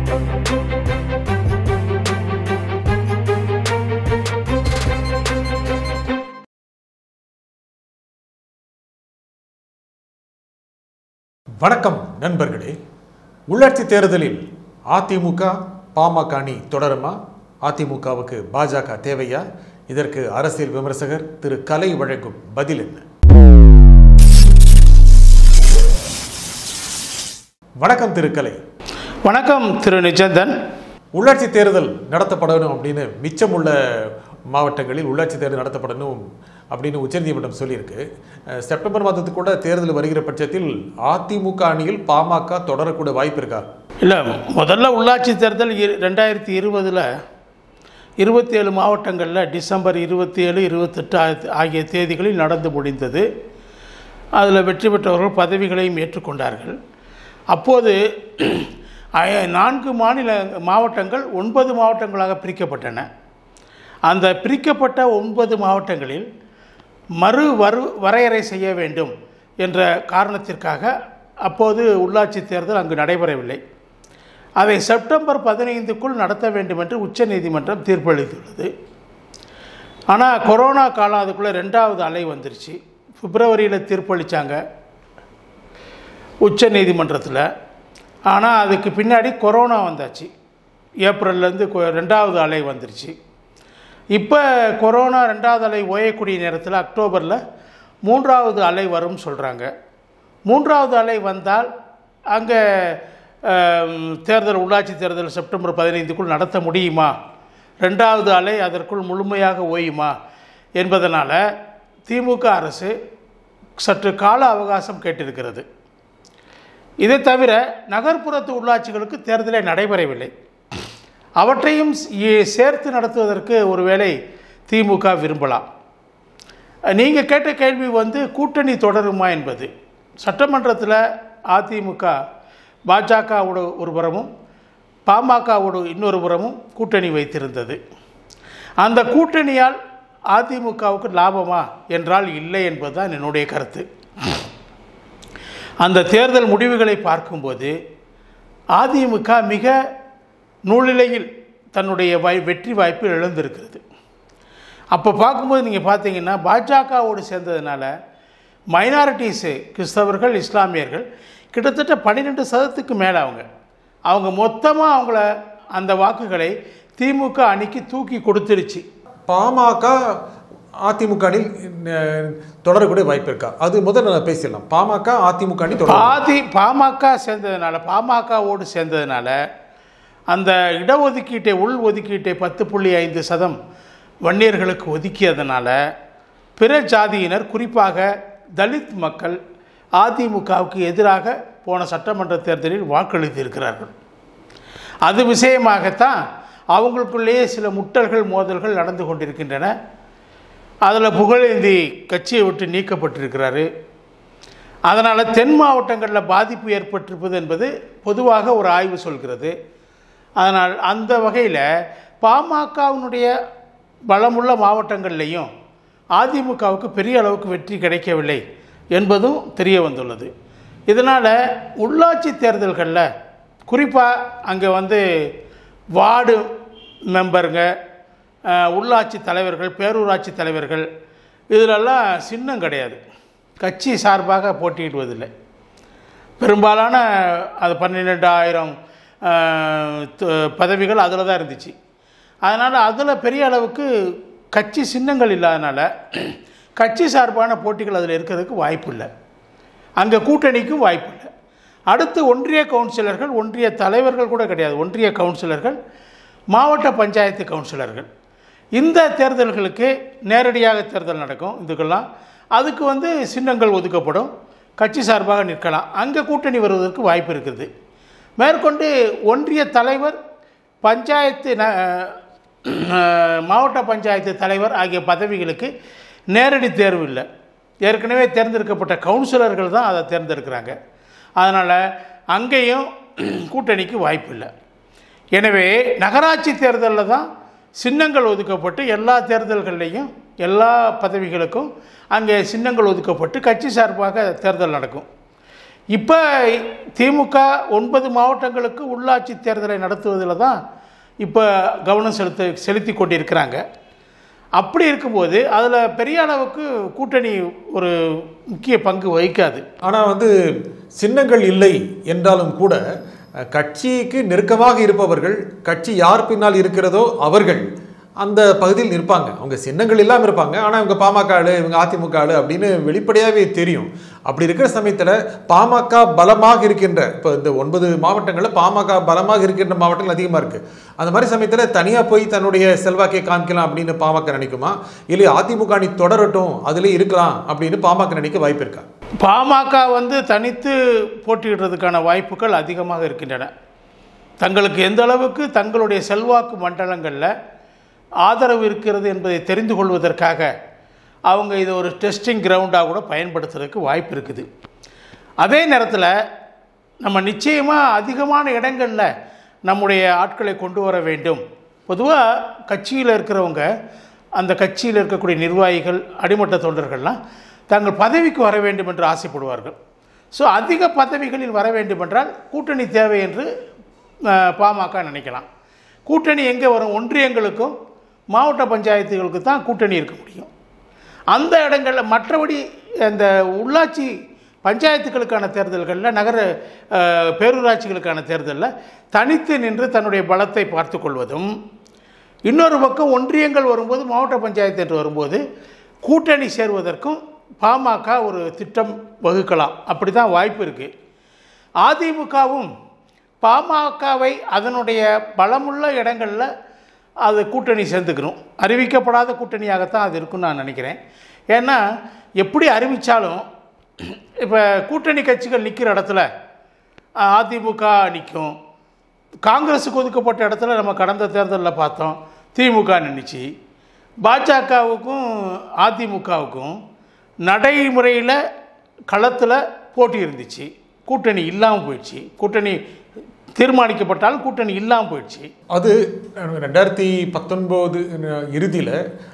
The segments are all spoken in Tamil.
வணக்கம் நண்பர்களே உள்ளாட்சி தேர்தலில் அதிமுக பாமக அணி தொடருமா அதிமுகவுக்கு பாஜக தேவையா இதற்கு அரசியல் விமர்சகர் திரு கலை வழங்கும் பதில் என்ன வணக்கம் திரு கலை வணக்கம் திரு நிஜந்தன் உள்ளாட்சி தேர்தல் நடத்தப்படணும் அப்படின்னு மிச்சமுள்ள மாவட்டங்களில் உள்ளாட்சி தேர்தல் நடத்தப்படணும் அப்படின்னு உச்சநீதிமன்றம் சொல்லியிருக்கு அஹ் செப்டம்பர் மாதத்துக்கு கூட தேர்தல் வருகிற பட்சத்தில் அதிமுக அணியில் பாமக தொடரக்கூடிய வாய்ப்பு இருக்கா இல்லை முதல்ல உள்ளாட்சி தேர்தல் இரு- ரெண்டாயிரத்தி இருபதில் இருபத்தி ஏழு மாவட்டங்களில் டிசம்பர் இருபத்தி ஏழு இருபத்தெட்டு ஆகிய- ஆகிய தேதிகளில் நடந்து முடிந்தது அதில் வெற்றி பெற்றவர்கள் பதவிகளையும் ஏற்றுக்கொண்டார்கள் அப்போது ஐ- நான்கு மாநில மாவட்டங்கள் ஒன்பது மாவட்டங்களாக பிரிக்கப்பட்டன அந்த பிரிக்கப்பட்ட ஒன்பது மாவட்டங்களில் மறு வரு வரையறை செய்ய வேண்டும் என்ற காரணத்திற்காக அப்போது உள்ளாட்சி தேர்தல் அங்கு நடைபெறவில்லை அதை செப்டம்பர் பதினைந்துக்குள் நடத்த வேண்டும் என்று உச்சநீதிமன்றம் தீர்ப்பளித்துள்ளது ஆனால் கொரோனா காலம் அதுக்குள்ளே ரெண்டாவது அலை வந்துருச்சு பிப்ரவரியில் தீர்ப்பளித்தாங்க உச்ச நீதிமன்றத்தில் ஆனால் அதுக்கு பின்னாடி கொரோனா வந்தாச்சு ஏப்ரல்லேருந்து கொ- ரெண்டாவது அலை வந்துருச்சு இப்போ கொரோனா ரெண்டாவது அலை ஓயக்கூடிய நேரத்தில் அக்டோபரில் மூன்றாவது அலை வரும்னு சொல்கிறாங்க மூன்றாவது அலை வந்தால் அங்கே தேர்தல் உள்ளாட்சி தேர்தல் செப்டம்பர் பதினைந்துக்குள் நடத்த முடியுமா ரெண்டாவது அலை அதற்குள் முழுமையாக ஓயுமா என்பதனால் திமுக அரசு சற்று கால அவகாசம் கேட்டிருக்கிறது இதை தவிர நகர்ப்புறத்து உள்ளாட்சிகளுக்கு தேர்தலே நடைபெறவில்லை அவற்றையும் ஸ்- சேர்த்து நடத்துவதற்கு ஒருவேளை திமுக விரும்பலாம் நீங்கள் கேட்ட கேள்வி வந்து கூட்டணி தொடருமா என்பது சட்டமன்றத்தில் அதிமுக பாஜகவோட ஒரு புறமும் பாமகவோட இன்னொரு புறமும் கூட்டணி வைத்திருந்தது அந்த கூட்டணியால் அதிமுகவுக்கு லாபமா என்றால் இல்லை என்பதுதான் என்னுடைய கருத்து அந்த தேர்தல் முடிவுகளை பார்க்கும்போது அதிமுக மிக நூலிலையில் தன்னுடைய வாய் வெற்றி வாய்ப்பு இழந்திருக்கிறது அப்போ பார்க்கும்போது நீங்கள் பார்த்தீங்கன்னா பாஜகவோடு சேர்ந்ததுனால மைனாரிட்டிஸு கிறிஸ்தவர்கள் இஸ்லாமியர்கள் கிட்டத்தட்ட பன்னிரெண்டு சதத்துக்கு மேலே அவங்க அவங்க மொத்தமாக அவங்கள அந்த வாக்குகளை திமுக அணிக்கு தூக்கி கொடுத்துருச்சு பாமக அதிமுக அணியில் அஹ், தொடரக்கூடிய வாய்ப்பு இருக்கா அது முதல்ல நான் பேசிடலாம் பாமக அதிமுக அணி தொடரும் பாதி பாமக சேர்ந்ததுனால பாமகவோடு சேர்ந்ததுனால அந்த இடஒதுக்கீட்டை உள் ஒதுக்கீட்டை பத்து புள்ளி ஐந்து சதம் வன்னியர்களுக்கு ஒதுக்கியதனால பிற ஜாதியினர் குறிப்பாக தலித் மக்கள் அதிமுகவுக்கு எதிராக போன சட்டமன்ற தேர்தலில் வாக்களித்திருக்கிறார்கள் அது விஷயமாகத்தான் அவங்களுக்குள்ளேயே சில முட்டல்கள் மோதல்கள் நடந்து கொண்டிருக்கின்றன அதில் புகழேந்தி கட்சியை விட்டு நீக்கப்பட்டிருக்கிறாரு அதனால் தென் மாவட்டங்களில் பாதிப்பு ஏற்பட்டிருப்பது என்பது பொதுவாக ஒரு ஆய்வு சொல்கிறது அதனால் அந்த வகையில் பாமகவினுடைய பலமுள்ள மாவட்டங்கள்லேயும் அதிமுகவுக்கு பெரிய அளவுக்கு வெற்றி கிடைக்கவில்லை என்பதும் தெரிய வந்துள்ளது இதனால் உள்ளாட்சி தேர்தல்களில் குறிப்பாக அங்கே வந்து வார்டு மெம்பருங்க அஹ், உள்ளாட்சி தலைவர்கள் பேரூராட்சி தலைவர்கள் இதிலெல்லாம் சின்னம் கிடையாது கட்சி சார்பாக போட்டியிடுவதில்லை பெரும்பாலான அது பன்னிரெண்டாயிரம் பதவிகள் அதில் தான் இருந்துச்சு அதனால் அதில் பெரிய அளவுக்கு கட்சி சின்னங்கள் இல்லாதனால கட்சி சார்பான போட்டிகள் அதில் இருக்கிறதுக்கு வாய்ப்பு இல்லை அங்கே கூட்டணிக்கும் வாய்ப்பு இல்லை அடுத்து ஒன்றிய கவுன்சிலர்கள் ஒன்றிய தலைவர்கள் கூட கிடையாது ஒன்றிய கவுன்சிலர்கள் மாவட்ட பஞ்சாயத்து கவுன்சிலர்கள் இந்த தேர்தல்களுக்கு நேரடியாக தேர்தல் நடக்கும் இதுக்கெல்லாம் அதுக்கு வந்து சின்னங்கள் ஒதுக்கப்படும் கட்சி சார்பாக நிற்கலாம் அங்கே கூட்டணி வருவதற்கு வாய்ப்பு இருக்குது மேற்கொண்டு ஒன்றிய தலைவர் பஞ்சாயத்து ந- அஹ், மாவட்ட பஞ்சாயத்து தலைவர் ஆகிய பதவிகளுக்கு நேரடி தேர்வு இல்லை ஏற்கனவே தேர்ந்தெடுக்கப்பட்ட கவுன்சிலர்கள் தான் அதை தேர்ந்தெடுக்கிறாங்க அதனால் அங்கேயும் கூட்டணிக்கு வாய்ப்பு இல்லை எனவே நகராட்சி தேர்தலில் தான் சின்னங்கள் ஒதுக்கப்பட்டு எல்லா தேர்தல்கள்லேயும் எல்லா பதவிகளுக்கும் அங்கே சின்னங்கள் ஒதுக்கப்பட்டு கட்சி சார்பாக தேர்தல் நடக்கும் இப்போ திமுக ஒன்பது மாவட்டங்களுக்கு உள்ளாட்சி தேர்தலை நடத்துவதில் தான் இப்போ கவனம் செலுத்த செலுத்தி கொண்டிருக்கிறாங்க அப்படி இருக்கும்போது அதில் பெரிய அளவுக்கு கூட்டணி ஒரு முக்கிய பங்கு வகிக்காது ஆனால் வந்து சின்னங்கள் இல்லை என்றாலும் கூட அஹ், கட்சிக்கு நெருக்கமாக இருப்பவர்கள் கட்சி யார் பின்னால் இருக்கிறதோ அவர்கள் அந்த பகுதியில் இருப்பாங்க அவங்க சின்னங்கள் இல்லாமல் இருப்பாங்க ஆனால் இவங்க பாமக ஆளு இவங்க அதிமுக ஆளு அப்படின்னு வெளிப்படையாகவே தெரியும் அப்படி இருக்கிற சமயத்தில் பாமக பலமாக இருக்கின்ற இப்போ இந்த ஒன்பது மாவட்டங்களில் பாமக பலமாக இருக்கின்ற மாவட்டங்கள் அதிகமாக இருக்குது அந்த மாதிரி சமயத்தில் தனியாக போய் தன்னுடைய செல்வாக்கை காமிக்கலாம் அப்படின்னு பாமக நினைக்குமா இல்லை அதிமுக அணி தொடரட்டும் அதிலே இருக்கலாம் அப்படின்னு பாமக நினைக்க வாய்ப்பு இருக்கா பாமக வந்து தனித்து போட்டியிடுறதுக்கான வாய்ப்புகள் அதிகமாக இருக்கின்றன தங்களுக்கு எந்த அளவுக்கு தங்களுடைய செல்வாக்கு மண்டலங்களில் ஆதரவு இருக்கிறது என்பதை தெரிந்து கொள்வதற்காக அவங்க இதை ஒரு டெஸ்டிங் கிரவுண்டாக கூட பயன்படுத்துறதுக்கு வாய்ப்பு இருக்குது அதே நேரத்தில் நம்ம நிச்சயமாக அதிகமான இடங்களில் நம்முடைய ஆட்களை கொண்டு வர வேண்டும் பொதுவாக கட்சியில் இருக்கிறவங்க அந்த கட்சியில் இருக்கக்கூடிய நிர்வாகிகள் அடிமட்ட தொண்டர்கள்லாம் தாங்கள் பதவிக்கு வர வேண்டும் என்று ஆசைப்படுவார்கள் ஸோ அதிக பதவிகளில் வர வேண்டுமென்றால் கூட்டணி தேவை என்று அஹ், பாமக நினைக்கலாம் கூட்டணி எங்கே வரும் ஒன்றியங்களுக்கும் மாவட்ட பஞ்சாயத்துகளுக்கு தான் கூட்டணி இருக்க முடியும் அந்த இடங்களில் மற்றபடி அந்த உள்ளாட்சி பஞ்சாயத்துகளுக்கான தேர்தல்களில் நகர அஹ், பேரூராட்சிகளுக்கான தேர்தலில் தனித்து நின்று தன்னுடைய பலத்தை பார்த்து கொள்வதும் இன்னொரு பக்கம் ஒன்றியங்கள் வரும்போது மாவட்ட பஞ்சாயத்து என்று வரும்போது கூட்டணி சேர்வதற்கும் பாமக ஒரு திட்டம் வகுக்கலாம் அப்படி தான் வாய்ப்பு இருக்குது அதிமுகவும் பாமகவை அதனுடைய பலமுள்ள இடங்களில் அது கூட்டணி சேர்ந்துக்கணும் அறிவிக்கப்படாத கூட்டணியாகத்தான் அது இருக்குன்னு நான் நினைக்கிறேன் ஏன்னா எப்படி அறிவித்தாலும் இப்போ கூட்டணி கட்சிகள் நிற்கிற இடத்துல அஹ், அதிமுக நிற்கும் காங்கிரஸுக்கு ஒதுக்கப்பட்ட இடத்துல நம்ம கடந்த தேர்தலில் பார்த்தோம் திமுக நின்றுச்சு பாஜகவுக்கும் அதிமுகவுக்கும் நடைமுறையில் களத்தில் போட்டி இருந்துச்சு கூட்டணி இல்லாமல் போயிடுச்சு கூட்டணி தீர்மானிக்கப்பட்டாலும் கூட்டணி இல்லாமல் போயிடுச்சு அது ரெண்டாயிரத்தி பத்தொன்பது இறுதியில்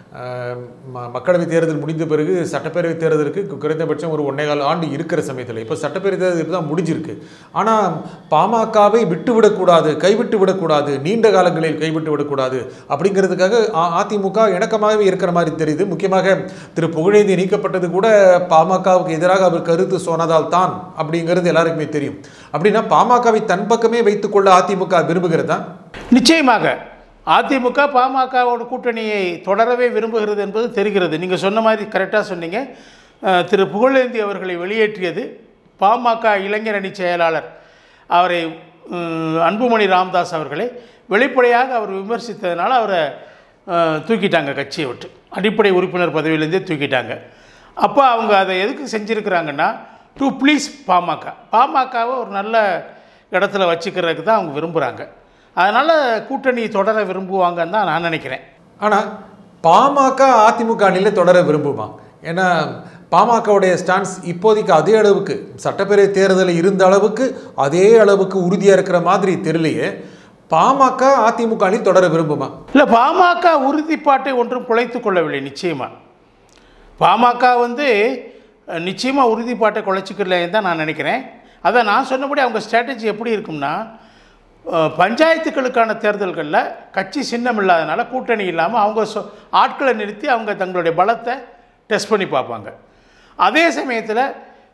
மக்களவை தேர்தல் முடிந்த பிறகு சட்டப்பேரவை தேர்தலுக்கு கு- குறைந்தபட்சம் ஒரு ஒன்னே கால் ஆண்டு இருக்கிற சமயத்தில் இப்போ சட்டப்பேரவை தேர்தல் தான் முடிஞ்சிருக்கு ஆனால் பாமகவை விட்டு விடக்கூடாது கைவிட்டு விடக்கூடாது நீண்ட காலங்களில் கைவிட்டு விடக்கூடாது அப்படிங்கிறதுக்காக அ- அதிமுக இணக்கமாகவே இருக்கிற மாதிரி தெரியுது முக்கியமாக திரு புகழேந்தி நீக்கப்பட்டது கூட பாமகவுக்கு எதிராக அவர் கருத்து சொன்னதால் தான் அப்படிங்கிறது எல்லாருக்குமே தெரியும் அப்படின்னா பாமகவை தன் பக்கமே வைத்துக்கொள்ள அதிமுக விரும்புகிறதா நிச்சயமாக அதிமுக பாமகவோட கூட்டணியை தொடரவே விரும்புகிறது என்பது தெரிகிறது நீங்கள் சொன்ன மாதிரி கரெக்டாக சொன்னீங்க அஹ், திரு புகழேந்தி அவர்களை வெளியேற்றியது பாமக இளைஞர் அணி செயலாளர் அவரை உம், அன்புமணி ராமதாஸ் அவர்களை வெளிப்படையாக அவர் விமர்சித்ததுனால அவரை அஹ், தூக்கிட்டாங்க கட்சியை விட்டு அடிப்படை உறுப்பினர் பதவியிலேருந்தே தூக்கிட்டாங்க அப்போ அவங்க அதை எதுக்கு செஞ்சுருக்கிறாங்கன்னா டு ப்ளீஸ் பாமக பாமகவை ஒரு நல்ல இடத்துல வச்சுக்கிறதுக்கு தான் அவங்க விரும்புகிறாங்க அதனால் கூட்டணி தொடர விரும்புவாங்கன்னு தான் நான் நினைக்கிறேன் ஆனால் பாமக அதிமுக அணியில தொடர விரும்புமா ஏன்னா பாமகவுடைய ஸ்டான்ஸ் இப்போதைக்கு அதே அளவுக்கு சட்டப்பேரவை தேர்தலில் இருந்த அளவுக்கு அதே அளவுக்கு உறுதியாக இருக்கிற மாதிரி தெரியலையே பாமக அதிமுக அணி தொடர விரும்புமா இல்லை பாமக உறுதிப்பாட்டை ஒன்றும் குலைத்து கொள்ளவில்லை நிச்சயமாக பாமக வந்து அஹ், நிச்சயமாக உறுதிப்பாட்டை குலைச்சிக்கலன்னு தான் நான் நினைக்கிறேன் அதை நான் சொன்னபடி அவங்க ஸ்ட்ராட்டஜி எப்படி இருக்கும்னா அஹ், பஞ்சாயத்துக்களுக்கான தேர்தல்களில் கட்சி சின்னம் இல்லாதனால கூட்டணி இல்லாமல் அவங்க சொ ஆட்களை நிறுத்தி அவங்க தங்களுடைய பலத்தை டெஸ்ட் பண்ணி பார்ப்பாங்க அதே சமயத்தில்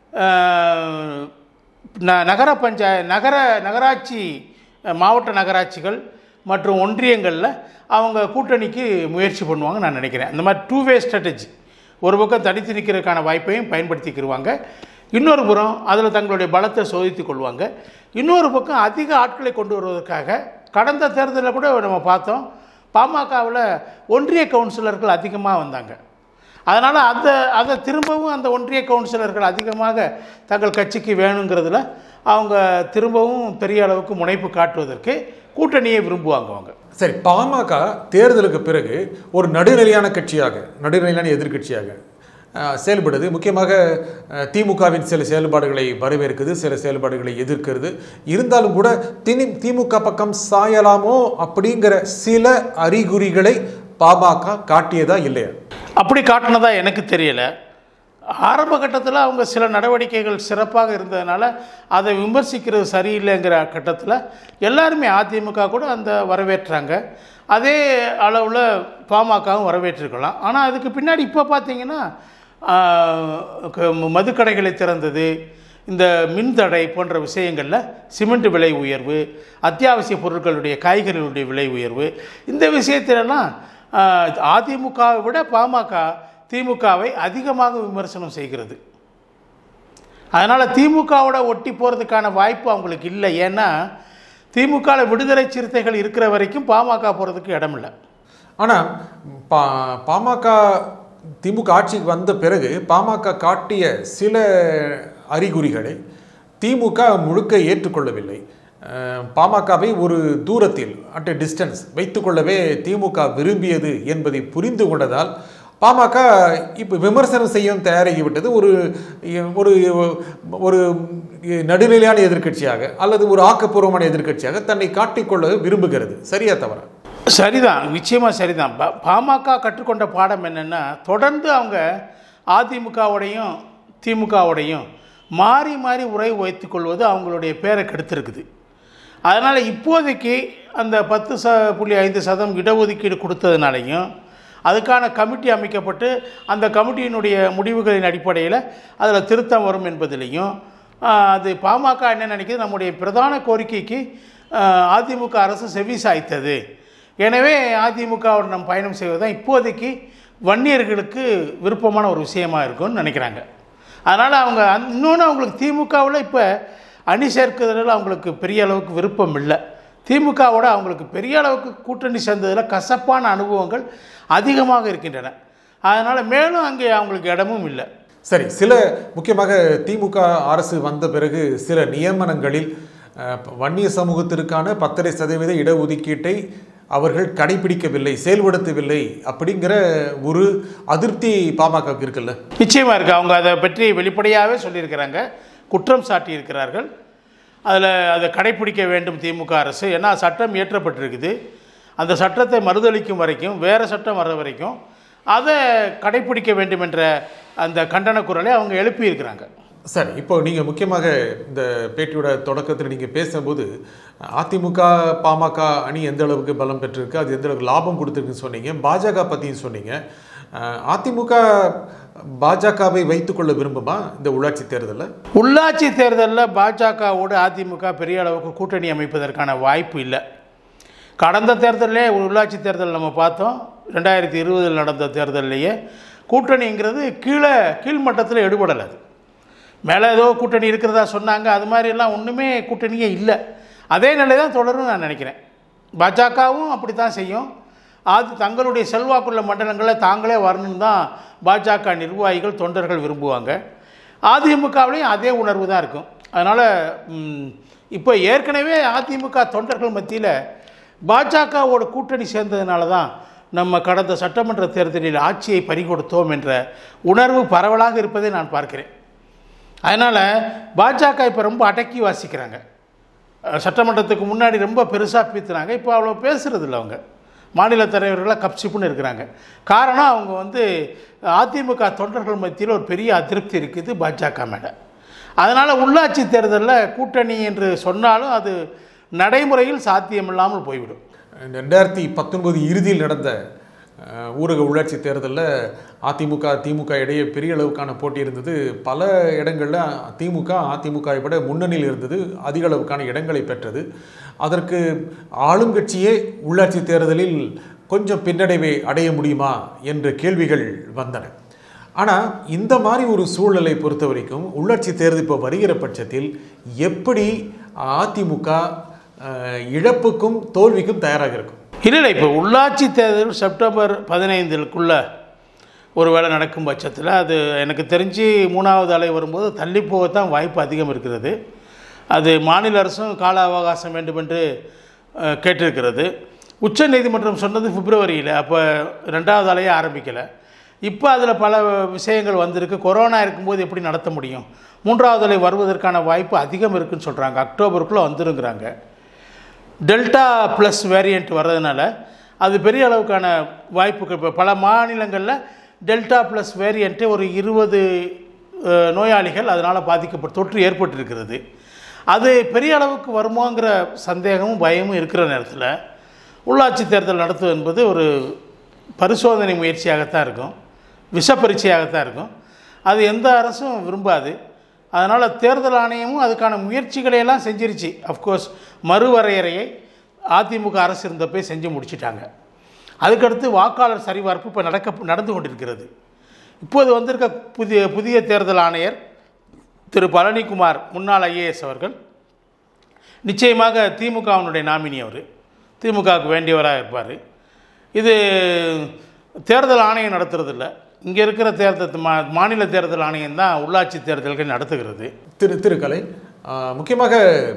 ந- நகர பஞ்சாய நகர நகராட்சி அஹ், மாவட்ட நகராட்சிகள் மற்றும் ஒன்றியங்களில் அவங்க கூட்டணிக்கு முயற்சி பண்ணுவாங்க நான் நினைக்கிறேன் அந்த மாதிரி டூ வே ஸ்ட்ராட்டஜி ஒரு பக்கம் தனித்து நிற்கிறதுக்கான வாய்ப்பையும் பயன்படுத்திக்கிடுவாங்க இன்னொரு புறம் அதில் தங்களுடைய பலத்தை சோதித்துக் கொள்வாங்க இன்னொரு பக்கம் அதிக ஆட்களை கொண்டு வருவதற்காக கடந்த தேர்தலில் கூட நம்ம பார்த்தோம் பாமகவில் ஒன்றிய கவுன்சிலர்கள் அதிகமாக வந்தாங்க அதனால் அந்த அதை திரும்பவும் அந்த ஒன்றிய கவுன்சிலர்கள் அதிகமாக தங்கள் கட்சிக்கு வேணுங்கிறதுல அவங்க திரும்பவும் பெரிய அளவுக்கு முனைப்பு காட்டுவதற்கு கூட்டணியை விரும்புவாங்க அவங்க சரி பாமக தேர்தலுக்கு பிறகு ஒரு நடுநிலையான கட்சியாக நடுநிலையான எதிர்க்கட்சியாக அஹ், செயல்படுது முக்கியமாக அஹ், திமுகவின் சில செயல்பாடுகளை வரவேற்குது சில செயல்பாடுகளை எதிர்க்கிறது இருந்தாலும் கூட தினி திமுக பக்கம் சாயலாமோ அப்படிங்கிற சில அறிகுறிகளை பாமக காட்டியதா இல்லையா அப்படி காட்டினதா எனக்கு தெரியல ஆரம்ப கட்டத்தில் அவங்க சில நடவடிக்கைகள் சிறப்பாக இருந்ததுனால அதை விமர்சிக்கிறது சரியில்லைங்கிற கட்டத்தில் எல்லாருமே அதிமுக கூட அந்த வரவேற்றாங்க அதே அளவில் பாமகவும் வரவேற்றிருக்கலாம் ஆனால் அதுக்கு பின்னாடி இப்போ பார்த்தீங்கன்னா ஆஹ், க- மதுக்கடைகளை திறந்தது இந்த மின்தடை போன்ற விஷயங்களில் சிமெண்ட் விலை உயர்வு அத்தியாவசிய பொருட்களுடைய காய்கறிகளுடைய விலை உயர்வு இந்த விஷயத்திலலாம் ஆஹ், அதிமுகவை விட பாமக திமுகவை அதிகமாக விமர்சனம் செய்கிறது அதனால் திமுகவோட ஒட்டி போகிறதுக்கான வாய்ப்பு அவங்களுக்கு இல்லை ஏன்னா திமுகவில் விடுதலை சிறுத்தைகள் இருக்கிற வரைக்கும் பாமக போகிறதுக்கு இடமில்லை ஆனால் பா பாமக திமுக ஆட்சிக்கு வந்த பிறகு பாமக காட்டிய சில அறிகுறிகளை திமுக முழுக்க ஏற்றுக்கொள்ளவில்லை அஹ், பாமகவை ஒரு தூரத்தில் அட் எ டிஸ்டன்ஸ் வைத்துக்கொள்ளவே திமுக விரும்பியது என்பதை புரிந்து கொண்டதால் பாமக இப்போ விமர்சனம் செய்யும் தயாராகிவிட்டது ஒரு ஒரு ஒரு நடுநிலையான எதிர்க்கட்சியாக அல்லது ஒரு ஆக்கப்பூர்வமான எதிர்க்கட்சியாக தன்னை காட்டிக்கொள்ள விரும்புகிறது சரியா தவறா சரிதான் நிச்சயமாக சரிதான் பா- பாமக கற்றுக்கொண்ட பாடம் என்னென்னா தொடர்ந்து அவங்க அதிமுகவோடையும் திமுகவோடையும் மாறி மாறி உரை வைத்துக் கொள்வது அவங்களுடைய பேரை கெடுத்திருக்குது அதனால் இப்போதைக்கு அந்த பத்து ச புள்ளி ஐந்து சதம் இடஒதுக்கீடு கொடுத்ததுனாலையும் அதுக்கான கமிட்டி அமைக்கப்பட்டு அந்த கமிட்டியினுடைய முடிவுகளின் அடிப்படையில் அதில் திருத்தம் வரும் என்பதிலையும் ஆஹ், அது பாமக என்ன நினைக்குது நம்முடைய பிரதான கோரிக்கைக்கு ஆஹ், அதிமுக அரசு செவி சாய்த்தது எனவே அதிமுகவோட நம் பயணம் செய்வது தான் இப்போதைக்கு வன்னியர்களுக்கு விருப்பமான ஒரு விஷயமா இருக்கும்னு நினைக்கிறாங்க அதனால் அவங்க அந்த- இன்னொன்று அவங்களுக்கு திமுகவில் இப்போ அணி சேர்க்கிறதுல அவங்களுக்கு பெரிய அளவுக்கு விருப்பம் இல்லை திமுகவோட அவங்களுக்கு பெரிய அளவுக்கு கூட்டணி சேர்ந்ததில் கசப்பான அனுபவங்கள் அதிகமாக இருக்கின்றன அதனால் மேலும் அங்கே அவங்களுக்கு இடமும் இல்லை சரி சில முக்கியமாக திமுக அரசு வந்த பிறகு சில நியமனங்களில் அஹ், வன்னிய சமூகத்திற்கான பத்தரை சதவீத இடஒதுக்கீட்டை அவர்கள் கடைபிடிக்கவில்லை செயல்படுத்தவில்லை அப்படிங்கிற ஒரு அதிருப்தி பாமகவுக்கு இருக்குல்ல நிச்சயமாக இருக்குது அவங்க அதை பற்றி வெளிப்படையாகவே சொல்லியிருக்கிறாங்க குற்றம் சாட்டியிருக்கிறார்கள் அதில் அதை கடைப்பிடிக்க வேண்டும் திமுக அரசு ஏன்னா சட்டம் இயற்றப்பட்டிருக்குது அந்த சட்டத்தை மறுதளிக்கும் வரைக்கும் வேறு சட்டம் வர்ற வரைக்கும் அதை கடைப்பிடிக்க வேண்டும் என்ற அந்த கண்டன குரலை அவங்க எழுப்பியிருக்கிறாங்க சரி இப்போ நீங்கள் முக்கியமாக இந்த பேட்டியோட தொடக்கத்தில் நீங்கள் பேசும்போது அதிமுக பாமக அணி எந்த அளவுக்கு பலம் பெற்றிருக்கு அது எந்த அளவுக்கு லாபம் கொடுத்துருக்குன்னு சொன்னீங்க பாஜக பற்றியும் சொன்னீங்க அஹ், அதிமுக பாஜகவை வைத்துக்கொள்ள விரும்புமா இந்த உள்ளாட்சி தேர்தலில் உள்ளாட்சி தேர்தலில் பாஜகவோடு அதிமுக பெரிய அளவுக்கு கூட்டணி அமைப்பதற்கான வாய்ப்பு இல்லை கடந்த தேர்தலிலே உள்ளாட்சி தேர்தல் நம்ம பார்த்தோம் ரெண்டாயிரத்தி இருபதில் நடந்த தேர்தல்லையே கூட்டணிங்கிறது கீழே கீழ்மட்டத்தில் எடுபடலை அது மேலே ஏதோ கூட்டணி இருக்கிறதா சொன்னாங்க அது மாதிரிலாம் ஒன்றுமே கூட்டணியே இல்லை அதே நிலை தான் தொடரும்னு நான் நினைக்கிறேன் பாஜகவும் அப்படி தான் செய்யும் அது தங்களுடைய செல்வாக்குள்ள மண்டலங்களில் தாங்களே வரணும்னு தான் பாஜக நிர்வாகிகள் தொண்டர்கள் விரும்புவாங்க அதிமுகவிலையும் அதே உணர்வு தான் இருக்கும் அதனால் இப்போ ஏற்கனவே அதிமுக தொண்டர்கள் மத்தியில் பாஜகவோட கூட்டணி சேர்ந்ததுனால தான் நம்ம கடந்த சட்டமன்ற தேர்தலில் ஆட்சியை பறிகொடுத்தோம் என்ற உணர்வு பரவலாக இருப்பதை நான் பார்க்கிறேன் அதனால் பாஜக இப்போ ரொம்ப அடக்கி வாசிக்கிறாங்க அஹ் சட்டமன்றத்துக்கு முன்னாடி ரொம்ப பெருசாக பீத்துனாங்க இப்போ அவ்வளோ பேசுறது இல்லை அவங்க மாநில தலைவர்களாக கப்சிப்புன்னு இருக்கிறாங்க காரணம் அவங்க வந்து அதிமுக தொண்டர்கள் மத்தியில் ஒரு பெரிய அதிருப்தி இருக்குது பாஜக மேலே அதனால் உள்ளாட்சி தேர்தலில் கூட்டணி என்று சொன்னாலும் அது நடைமுறையில் சாத்தியமில்லாமல் போய்விடும் ரெண்டாயிரத்தி பத்தொன்பது இறுதியில் நடந்த அஹ், ஊரக உள்ளாட்சி தேர்தலில் அதிமுக திமுக இடையே பெரிய அளவுக்கான போட்டி இருந்தது பல இடங்களில் திமுக அதிமுகவை விட முன்னணியில் இருந்தது அதிக அளவுக்கான இடங்களை பெற்றது அதற்கு ஆளுங்கட்சியே உள்ளாட்சி தேர்தலில் கொஞ்சம் பின்னடைவை அடைய முடியுமா என்ற கேள்விகள் வந்தன ஆனால் இந்த மாதிரி ஒரு சூழலை பொறுத்த வரைக்கும் உள்ளாட்சி தேர்தல் இப்போ வருகிற பட்சத்தில் எப்படி அதிமுக அஹ், இழப்புக்கும் தோல்விக்கும் தயாராக இருக்கும் இல்லை இல்லை இப்போ உள்ளாட்சி தேர்தல் செப்டம்பர் பதினைந்துக்குள்ள ஒரு வேளை நடக்கும் பட்சத்தில் அது எனக்கு தெரிஞ்சு மூணாவது அலை வரும்போது தள்ளி போகத்தான் வாய்ப்பு அதிகம் இருக்கிறது அது மாநில அரசும் கால அவகாசம் வேண்டும் என்று அஹ், கேட்டிருக்கிறது உச்ச நீதிமன்றம் சொன்னது பிப்ரவரியில் அப்போ ரெண்டாவது அலையே ஆரம்பிக்கலை இப்போ அதில் பல விஷயங்கள் வந்திருக்கு கொரோனா இருக்கும்போது எப்படி நடத்த முடியும் மூன்றாவது அலை வருவதற்கான வாய்ப்பு அதிகம் இருக்குன்னு சொல்கிறாங்க அக்டோபருக்குள்ளே வந்துருங்கிறாங்க டெல்டா ப்ளஸ் வேரியண்ட் வர்றதுனால அது பெரிய அளவுக்கான வாய்ப்புகள் இப்போ பல மாநிலங்களில் டெல்டா ப்ளஸ் வேரியண்ட்டு ஒரு இருபது அஹ், நோயாளிகள் அதனால் பாதிக்கப்பட்டு தொற்று ஏற்பட்டிருக்கிறது அது பெரிய அளவுக்கு வருமோங்கிற சந்தேகமும் பயமும் இருக்கிற நேரத்தில் உள்ளாட்சி தேர்தல் நடத்துவது என்பது ஒரு பரிசோதனை முயற்சியாகத்தான் இருக்கும் விஷ பரீட்சையாகத்தான் இருக்கும் அது எந்த அரசும் விரும்பாது அதனால் தேர்தல் ஆணையமும் அதுக்கான முயற்சிகளை எல்லாம் செஞ்சிருச்சு அஃப்கோர்ஸ் மறுவரையறையை அதிமுக அரசு இருந்தப்போ செஞ்சு முடிச்சிட்டாங்க அதுக்கடுத்து வாக்காளர் சரிபார்ப்பு இப்போ நடக்க நடந்து கொண்டிருக்கிறது இப்போது வந்திருக்க புதிய புதிய தேர்தல் ஆணையர் திரு பழனிக்குமார் முன்னாள் ஐஏஎஸ் அவர்கள் நிச்சயமாக திமுகவினுடைய நாமினி அவர் திமுகவுக்கு வேண்டியவராக இருப்பார் இது தேர்தல் ஆணையம் நடத்துறதில்ல இங்கே இருக்கிற தேர்தல் மா மாநில தேர்தல் ஆணையம் தான் உள்ளாட்சி தேர்தல்கள் நடத்துகிறது திரு திருக்கலை ஆஹ், முக்கியமாக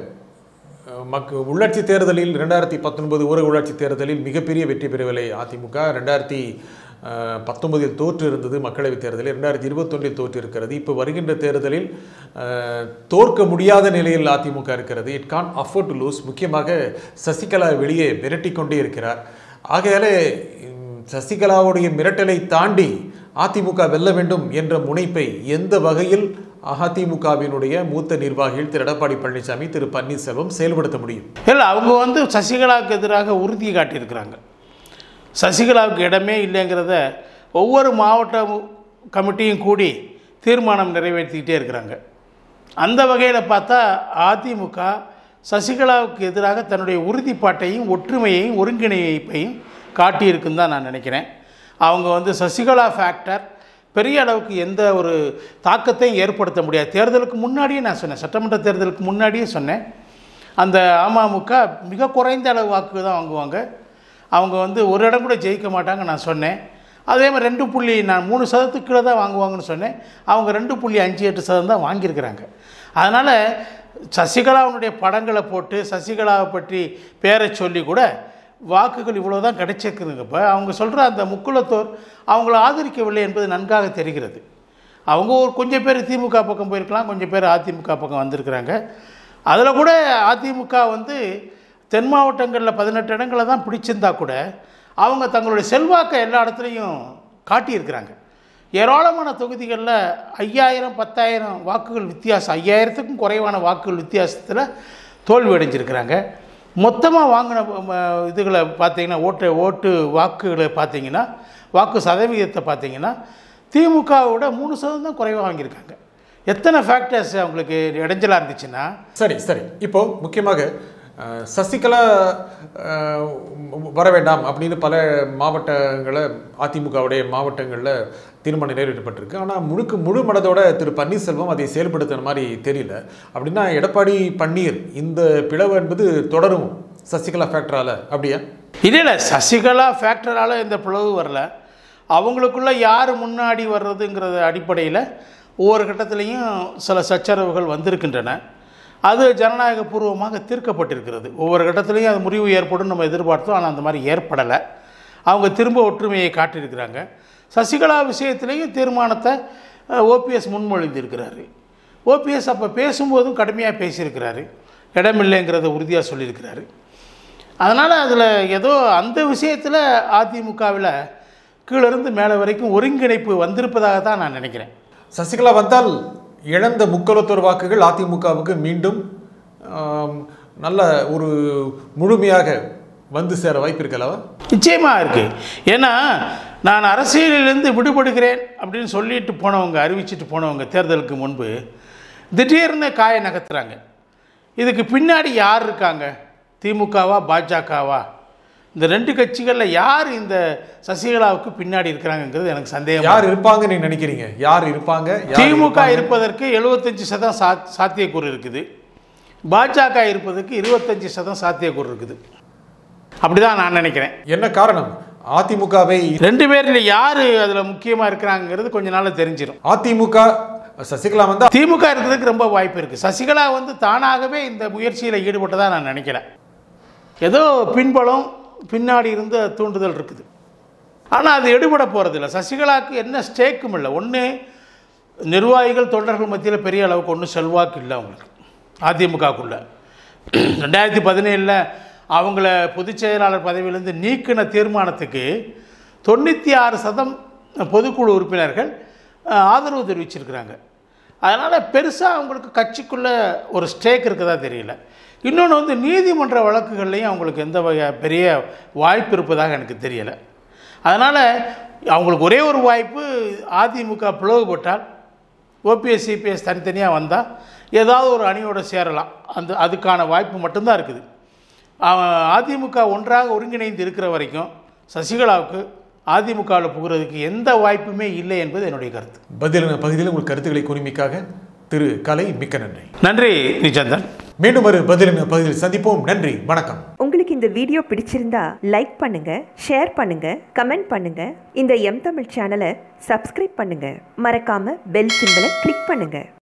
அஹ், மக்கு உள்ளாட்சி தேர்தலில் ரெண்டாயிரத்தி பத்தொன்பது ஊரக உள்ளாட்சி தேர்தலில் மிகப்பெரிய வெற்றி பெறவில்லை அதிமுக ரெண்டாயிரத்தி அஹ், பத்தொன்பதில் தோற்று இருந்தது மக்களவைத் தேர்தலில் ரெண்டாயிரத்தி இருபத்தொன்னில் தோற்று இருக்கிறது இப்போ வருகின்ற தேர்தலில் அஹ், தோற்க முடியாத நிலையில் அதிமுக இருக்கிறது it can't afford to lose முக்கியமாக சசிகலா வெளியே மிரட்டி கொண்டே இருக்கிறார் ஆகையாலே உம், சசிகலாவுடைய மிரட்டலை தாண்டி அதிமுக வெல்ல வேண்டும் என்ற முனைப்பை எந்த வகையில் அதிமுகவினுடைய மூத்த நிர்வாகிகள் திரு எடப்பாடி பழனிசாமி திரு பன்னீர்செல்வம் செயல்படுத்த முடியும் இல்லை அவங்க வந்து சசிகலாவுக்கு எதிராக உறுதி காட்டியிருக்கிறாங்க சசிகலாவுக்கு இடமே இல்லைங்கிறத ஒவ்வொரு மாவட்ட கமிட்டியும் கூடி தீர்மானம் நிறைவேற்றிக்கிட்டே இருக்கிறாங்க அந்த வகையில் பார்த்தா அதிமுக சசிகலாவுக்கு எதிராக தன்னுடைய உறுதிப்பாட்டையும் ஒற்றுமையையும் ஒருங்கிணைப்பையும் காட்டியிருக்குன்னு தான் நான் நினைக்கிறேன் அவங்க வந்து சசிகலா ஃபேக்டர் பெரிய அளவுக்கு எந்த ஒரு தாக்கத்தையும் ஏற்படுத்த முடியாது தேர்தலுக்கு முன்னாடியே நான் சொன்னேன் சட்டமன்ற தேர்தலுக்கு முன்னாடியே சொன்னேன் அந்த அமமுக மிக குறைந்த அளவு வாக்கு தான் வாங்குவாங்க அவங்க வந்து ஒரு இடம் கூட ஜெயிக்க மாட்டாங்க நான் சொன்னேன் அதே மாதிரி ரெண்டு புள்ளி நான் மூணு சதத்துக்கு கீழே தான் வாங்குவாங்கன்னு சொன்னேன் அவங்க ரெண்டு புள்ளி அஞ்சு எட்டு சதம் தான் வாங்கியிருக்கிறாங்க அதனால் சசிகலாவுடைய படங்களை போட்டு சசிகலாவை பற்றி பேரை சொல்லி கூட வாக்குகள் இவ்வளோ தான் கிடைச்சிருக்குதுங்க இப்போ அவங்க சொல்கிற அந்த முக்குலத்தோர் அவங்கள ஆதரிக்கவில்லை என்பது நன்காக தெரிகிறது அவங்க ஒரு கொஞ்சம் பேர் திமுக பக்கம் போயிருக்கலாம் கொஞ்சம் பேர் அதிமுக பக்கம் வந்திருக்கிறாங்க அதில் கூட அதிமுக வந்து தென் மாவட்டங்களில் பதினெட்டு இடங்களை தான் பிடிச்சிருந்தா கூட அவங்க தங்களுடைய செல்வாக்கை எல்லா இடத்துலையும் காட்டியிருக்கிறாங்க ஏராளமான தொகுதிகளில் ஐயாயிரம் பத்தாயிரம் வாக்குகள் வித்தியாசம் ஐயாயிரத்துக்கும் குறைவான வாக்குகள் வித்தியாசத்தில் தோல்வி அடைஞ்சிருக்கிறாங்க மொத்தமாக வாங்கின ம, இதுகளை பார்த்தீங்கன்னா ஓட்டு ஓட்டு வாக்குகளை பார்த்தீங்கன்னா வாக்கு சதவீதத்தை பார்த்தீங்கன்னா திமுகவோட மூணு சதவீதம் தான் குறைவாக வாங்கியிருக்காங்க எத்தனை ஃபேக்டர்ஸ் அவங்களுக்கு இடைஞ்சலாக இருந்துச்சுன்னா சரி சரி இப்போ முக்கியமாக அஹ், சசிகலா அஹ், வர வேண்டாம் அப்படின்னு பல மாவட்டங்களை அதிமுகவுடைய மாவட்டங்களில் தீர்மானம் நிறைவேற்றப்பட்டிருக்கு ஆனால் முழுக்க முழு மனதோட திரு பன்னீர்செல்வம் அதை செயல்படுத்துன மாதிரி தெரியல அப்படின்னா எடப்பாடி பன்னீர் இந்த பிளவு என்பது தொடரும் சசிகலா ஃபேக்டரால அப்படியா இல்லை இல்லை சசிகலா ஃபேக்டரால் இந்த பிளவு வரல அவங்களுக்குள்ள யார் முன்னாடி வர்றதுங்கிறத அடிப்படையில் ஒவ்வொரு கட்டத்திலையும் சில சச்சரவுகள் வந்திருக்கின்றன அது ஜனநாயக பூர்வமாக தீர்க்கப்பட்டிருக்கிறது ஒவ்வொரு கட்டத்திலையும் அது முறிவு ஏற்படும் நம்ம எதிர்பார்த்தோம் ஆனால் அந்த மாதிரி ஏற்படலை அவங்க திரும்ப ஒற்றுமையை காட்டியிருக்கிறாங்க சசிகலா விஷயத்திலையும் தீர்மானத்தை ஓபிஎஸ் முன்மொழிந்திருக்கிறாரு ஓபிஎஸ் அப்போ பேசும்போதும் கடுமையாக பேசியிருக்கிறாரு இடமில்லைங்கிறத உறுதியாக சொல்லியிருக்கிறாரு அதனால் அதில் ஏதோ அந்த விஷயத்தில் அதிமுகவில் கீழிருந்து மேலே வரைக்கும் ஒருங்கிணைப்பு வந்திருப்பதாக தான் நான் நினைக்கிறேன் சசிகலா வந்தால் இழந்த முக்கலத்தோர் வாக்குகள் அதிமுகவுக்கு மீண்டும் ஆம், நல்ல ஒரு முழுமையாக வந்து சேர வாய்ப்பு இருக்கலவா நிச்சயமாக இருக்குது ஏன்னா நான் அரசியலிலிருந்து விடுபடுகிறேன் அப்படின்னு சொல்லிட்டு போனவங்க அறிவிச்சிட்டு போனவங்க தேர்தலுக்கு முன்பு திடீர்னு காயை நகர்த்துறாங்க இதுக்கு பின்னாடி யார் இருக்காங்க திமுகவா பாஜகவா இந்த ரெண்டு கட்சிகளில் யார் இந்த சசிகலாவுக்கு பின்னாடி இருக்கிறாங்கங்கிறது எனக்கு சந்தேகம் யார் இருப்பாங்க நீங்க நினைக்கிறீங்க யார் இருப்பாங்க யார் திமுக இருப்பாங்க? இருப்பதற்கு எழுபத்தஞ்சு சதம் சா சாத்தியக்கூறு இருக்குது பாஜக இருப்பதற்கு இருபத்தஞ்சி சதம் சாத்தியக்கூறு இருக்குது அப்படிதான் நான் நினைக்கிறேன் என்ன காரணம் அதிமுகவை ரெண்டு பேரில் யார் அதில் முக்கியமாக இருக்கிறாங்கிறது கொஞ்ச நாளில் தெரிஞ்சிடும் அதிமுக சசிகலா வந்தா திமுக இருக்கிறதுக்கு ரொம்ப வாய்ப்பு இருக்குது சசிகலா வந்து தானாகவே இந்த முயற்சியில் ஈடுபட்டதா நான் நினைக்கிறேன் ஏதோ பின்பலம் பின்னாடி இருந்த தூண்டுதல் இருக்குது ஆனால் அது எடுபட போகிறதில்ல சசிகலாவுக்கு என்ன ஸ்டேக்கும் இல்லை ஒன்று நிர்வாகிகள் தொண்டர்கள் மத்தியில் பெரிய அளவுக்கு ஒன்றும் செல்வாக்கு இல்லை அவங்களுக்கு அதிமுகக்குள்ள ரெண்டாயிரத்தி பதினேழில் அவங்கள பொதுச் செயலாளர் பதவியிலேருந்து நீக்கின தீர்மானத்துக்கு தொண்ணூற்றி ஆறு சதம் பொதுக்குழு உறுப்பினர்கள் அஹ், ஆதரவு தெரிவிச்சிருக்கிறாங்க அதனால் பெருசாக அவங்களுக்கு கட்சிக்குள்ளே ஒரு ஸ்டேக் இருக்கதா தெரியல இன்னொன்று வந்து நீதிமன்ற வழக்குகள்லையும் அவங்களுக்கு எந்த வகை பெரிய வாய்ப்பு இருப்பதாக எனக்கு தெரியலை அதனால் அவங்களுக்கு ஒரே ஒரு வாய்ப்பு அதிமுக பிளவுபட்டால் ஓபிஎஸ் சிபிஎஸ் தனித்தனியாக வந்தால் ஏதாவது ஒரு அணியோடு சேரலாம் அந்த அதுக்கான வாய்ப்பு மட்டும்தான் இருக்குது அவன் அதிமுக ஒன்றாக ஒருங்கிணைந்து இருக்கிற வரைக்கும் சசிகலாவுக்கு அதிமுகவில் புகுறதுக்கு எந்த வாய்ப்புமே இல்லை என்பது என்னுடைய கருத்து பதிலின பகுதியில் உங்கள் கருத்துக்களை குறிமிக்காக திரு கலை மிக்க நன்றி நன்றி நிச்சந்தன் மீண்டும் ஒரு பதிலின பகுதியில் சந்திப்போம் நன்றி வணக்கம் உங்களுக்கு இந்த வீடியோ பிடிச்சிருந்தா லைக் பண்ணுங்க ஷேர் பண்ணுங்க கமெண்ட் பண்ணுங்க இந்த எம் தமிழ் சேனலை சப்ஸ்கிரைப் பண்ணுங்க மறக்காம பெல் சிம்பலை கிளிக் பண்ணுங்க